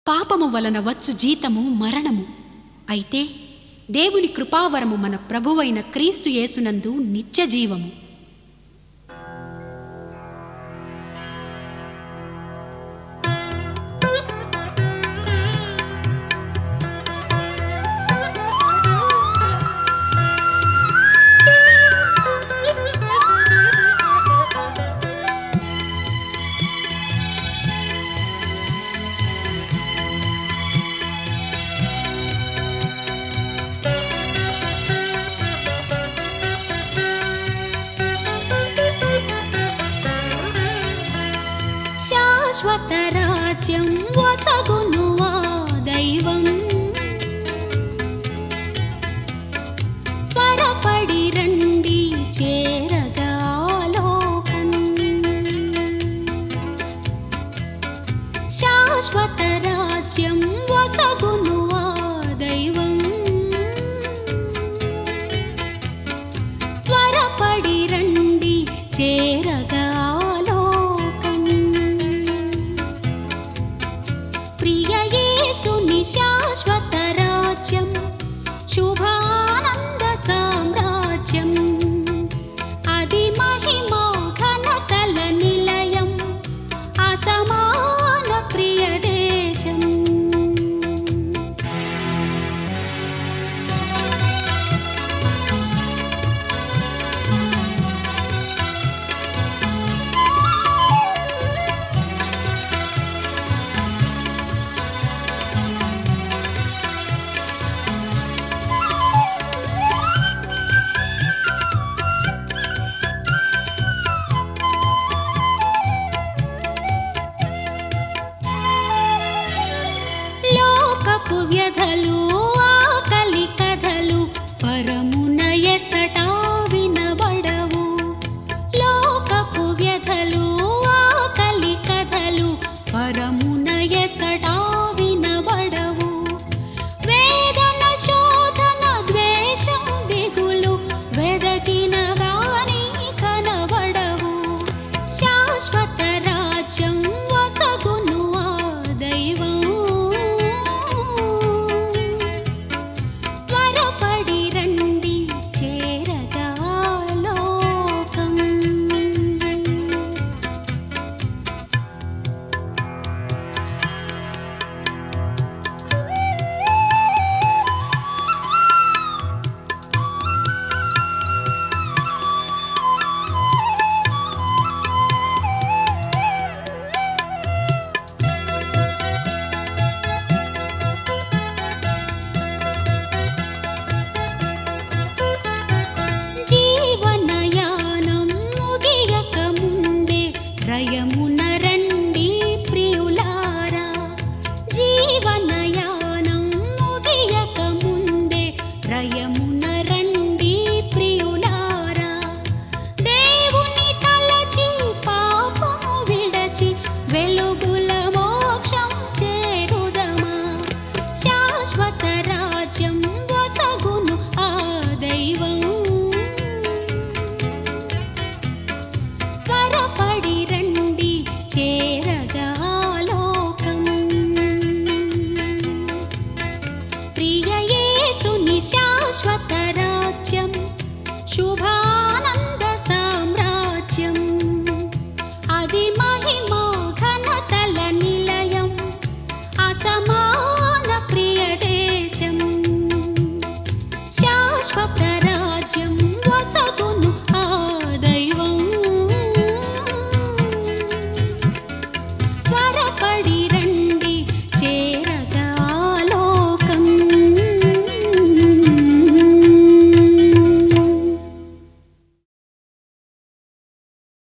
పాపము వలన వచ్చు జీతము మరణము అయితే దేవుని కృపావరము మన ప్రభువైన క్రీస్తు యేసునందు నిత్య జీవము శాశ్వత రాజ్యం వసగును ఆ దైవం త్వరపడి రండి చేరగా లోకం శాశ్వత రాజ్యం వసగును ఆ దైవం త్వరపడి రండి చేరగా లోకం ప్రియ యేసుని శాశ్వత రాజ్యం శుభానంద సామ్రాజ్యం అది మహిమా ఘనతల నిలయం అసమాన ప్రియ దేశం లోకపు వ్యధలు ఆకలి కథలు పరమున ఎచ్చటా వినబడవు లోకపు వ్యధలు ఆకలి కథలు పరమున ఎచ్చటా